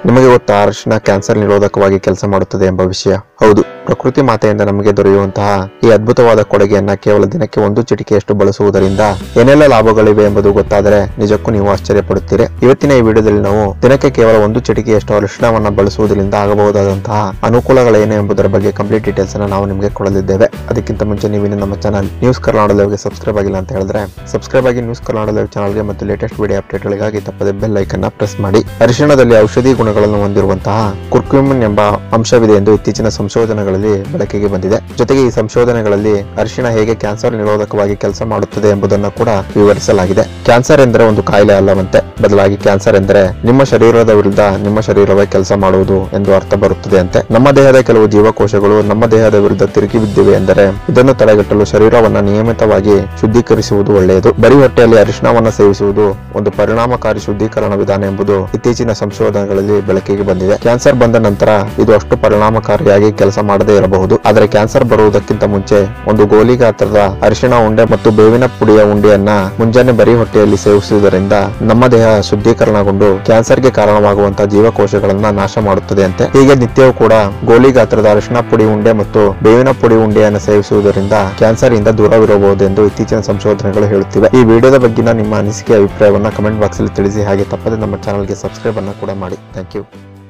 ನಿಮಗೆ ಗೊತ್ತಾ ಅರಿಶಿನ ಕ್ಯಾನ್ಸರ್ ನಿರೋಧಕವಾಗಿ ಕೆಲಸ ಮಾಡುತ್ತದೆ ಎಂಬ ವಿಷಯ ಹೌದು ಪ್ರಕೃತಿ ಮಾತೆಯಿಂದ ನಮಗೆ ದೊರೆಯುವಂತಹ ಈ ಅದ್ಭುತವಾದ ಕೊಡುಗೆಯನ್ನ ಕೇವಲ ದಿನಕ್ಕೆ ಒಂದು ಚಿಟಿಕೆಯಷ್ಟು ಬಳಸುವುದರಿಂದ ಏನೆಲ್ಲ ಲಾಭಗಳಿವೆ ಎಂಬುದು ಗೊತ್ತಾದರೆ ನಿಜಕ್ಕೂ ನೀವು ಆಶ್ಚರ್ಯಪಡುತ್ತೀರಿ ಇವತ್ತಿನ ಈ ವಿಡಿಯೋದಲ್ಲಿ ನಾವು ದಿನಕ್ಕೆ ಕೇವಲ ಒಂದು ಚಿಟಿಕೆಯಷ್ಟು ಅರಿಶಿಣವನ್ನ ಬಳಸುವುದರಿಂದ ಆಗಬಹುದಾದಂತಹ ಅನುಕೂಲಗಳೇನು ಎಂಬುದರ ಬಗ್ಗೆ ಕಂಪ್ಲೀಟ್ ಡೀಟೇಲ್ಸ್ ಅನ್ನ ನಾವು ನಿಮಗೆ ಕೊಡಲಿದ್ದೇವೆ ಅದಕ್ಕಿಂತ ಮುಂಚೆ ನೀವು ಇನ್ನು ನಮ್ಮ ಚಾನಲ್ ನ್ಯೂಸ್ ಕರ್ನಾಟಕ ಲೈವ್ಗೆ ಸಬ್ಸ್ಕ್ರೈಬ್ ಆಗಿಲ್ಲ ಅಂತ ಹೇಳಿದ್ರೆ ಸಬ್ಸ್ಕ್ರೈಬ್ ಆಗಿ ನ್ಯೂಸ್ ಕರ್ನಾಟಕ ಲೈವ್ ಚಾನಲ್ಗೆ ಮತ್ತು ಲೇಟೆಸ್ಟ್ ವಿಡಿಯೋ ಅಪ್ಡೇಟ್ಗಳಿಗಾಗಿ ತಪ್ಪದೆ ಬೆಲ್ ಐಕನ್ನ ಪ್ರೆಸ್ ಮಾಡಿ ಅರಿಶಿಣದಲ್ಲಿ ಔಷಧಿ ಗುಣಗಳನ್ನು ಹೊಂದಿರುವಂತಹ ಕುರ್ಕ್ಯುಮಿನ್ ಎಂಬ ಅಂಶವಿದೆ ಎಂದು ಇತ್ತೀಚಿನ ಸಂಶೋಧನೆಗಳಲ್ಲಿ ಬೆಳಕಿಗೆ ಬಂದಿದೆ ಜೊತೆಗೆ ಈ ಸಂಶೋಧನೆಗಳಲ್ಲಿ ಅರಿಶಿಣ ಹೇಗೆ ಕ್ಯಾನ್ಸರ್ ನಿರೋಧಕವಾಗಿ ಕೆಲಸ ಮಾಡುತ್ತದೆ ಎಂಬುದನ್ನು ಕೂಡ ವಿವರಿಸಲಾಗಿದೆ ಕ್ಯಾನ್ಸರ್ ಎಂದರೆ ಒಂದು ಕಾಯಿಲೆ ಅಲ್ಲವಂತೆ ಬದಲಾಗಿ ಕ್ಯಾನ್ಸರ್ ಎಂದರೆ ನಿಮ್ಮ ಶರೀರದ ವಿರುದ್ಧ ನಿಮ್ಮ ಶರೀರವೇ ಕೆಲಸ ಮಾಡುವುದು ಎಂದು ಅರ್ಥ ಬರುತ್ತದೆ ಅಂತೆ ನಮ್ಮ ದೇಹದ ಕೆಲವು ಜೀವಕೋಶಗಳು ನಮ್ಮ ದೇಹದ ವಿರುದ್ಧ ತಿರುಗಿ ಬಿದ್ದಿವೆ ಎಂದರೆ ಇದನ್ನು ತಡೆಗಟ್ಟಲು ಶರೀರವನ್ನ ನಿಯಮಿತವಾಗಿ ಶುದ್ಧೀಕರಿಸುವುದು ಒಳ್ಳೆಯದು ಬರೀ ಹೊಟ್ಟೆಯಲ್ಲಿ ಅರಿಶಿಣವನ್ನ ಸೇವಿಸುವುದು ಒಂದು ಪರಿಣಾಮಕಾರಿ ಶುದ್ಧೀಕರಣ ವಿಧಾನ ಎಂಬುದು ಇತ್ತೀಚಿನ ಸಂಶೋಧನೆಗಳಲ್ಲಿ ಬೆಳಕಿಗೆ ಬಂದಿದೆ ಕ್ಯಾನ್ಸರ್ ಬಂದ ನಂತರ ಇದು ಅಷ್ಟು ಪರಿಣಾಮಕಾರಿಯಾಗಿ ಕೆಲಸ ಮಾಡದೇ ಇರಬಹುದು ಆದರೆ ಕ್ಯಾನ್ಸರ್ ಬರುವುದಕ್ಕಿಂತ ಮುಂಚೆ ಒಂದು ಗೋಲಿ ಗಾತ್ರದ ಅರಿಶಿಣ ಉಂಡೆ ಮತ್ತು ಬೇವಿನ ಪುಡಿಯ ಉಂಡೆಯನ್ನ ಮುಂಜಾನೆ ಬರೀ ಹೊಟ್ಟೆಯಲ್ಲಿ ಸೇವಿಸುವುದರಿಂದ ನಮ್ಮ ದೇಹ ಶುದ್ಧೀಕರಣಗೊಂಡು ಕ್ಯಾನ್ಸರ್ಗೆ ಕಾರಣವಾಗುವಂತಹ ಜೀವಕೋಶಗಳನ್ನ ನಾಶ ಮಾಡುತ್ತದೆ ಅಂತೆ ಹೀಗೆ ನಿತ್ಯವೂ ಕೂಡ ಗೋಲಿ ಗಾತ್ರದ ಅರಿಶಿಣ ಪುಡಿ ಉಂಡೆ ಮತ್ತು ಬೇವಿನ ಪುಡಿ ಉಂಡೆಯನ್ನು ಸೇವಿಸುವುದರಿಂದ ಕ್ಯಾನ್ಸರ್ ಇಂದ ದೂರವಿರಬಹುದು ಎಂದು ಇತ್ತೀಚಿನ ಸಂಶೋಧನೆಗಳು ಹೇಳುತ್ತಿವೆ ಈ ವಿಡಿಯೋದ ಬಗ್ಗಿನ ನಿಮ್ಮ ಅನಿಸಿಕೆ ಅಭಿಪ್ರಾಯವನ್ನ ಕಮೆಂಟ್ ಬಾಕ್ಸ್ ಅಲ್ಲಿ ತಿಳಿಸಿ ಹಾಗೆ ತಪ್ಪದೆ ನಮ್ಮ ಚಾನಲ್ಗೆ ಸಬ್ಸ್ಕ್ರೈಬ್ ಅನ್ನ ಕೂಡ ಮಾಡಿ ಥ್ಯಾಂಕ್ ಯು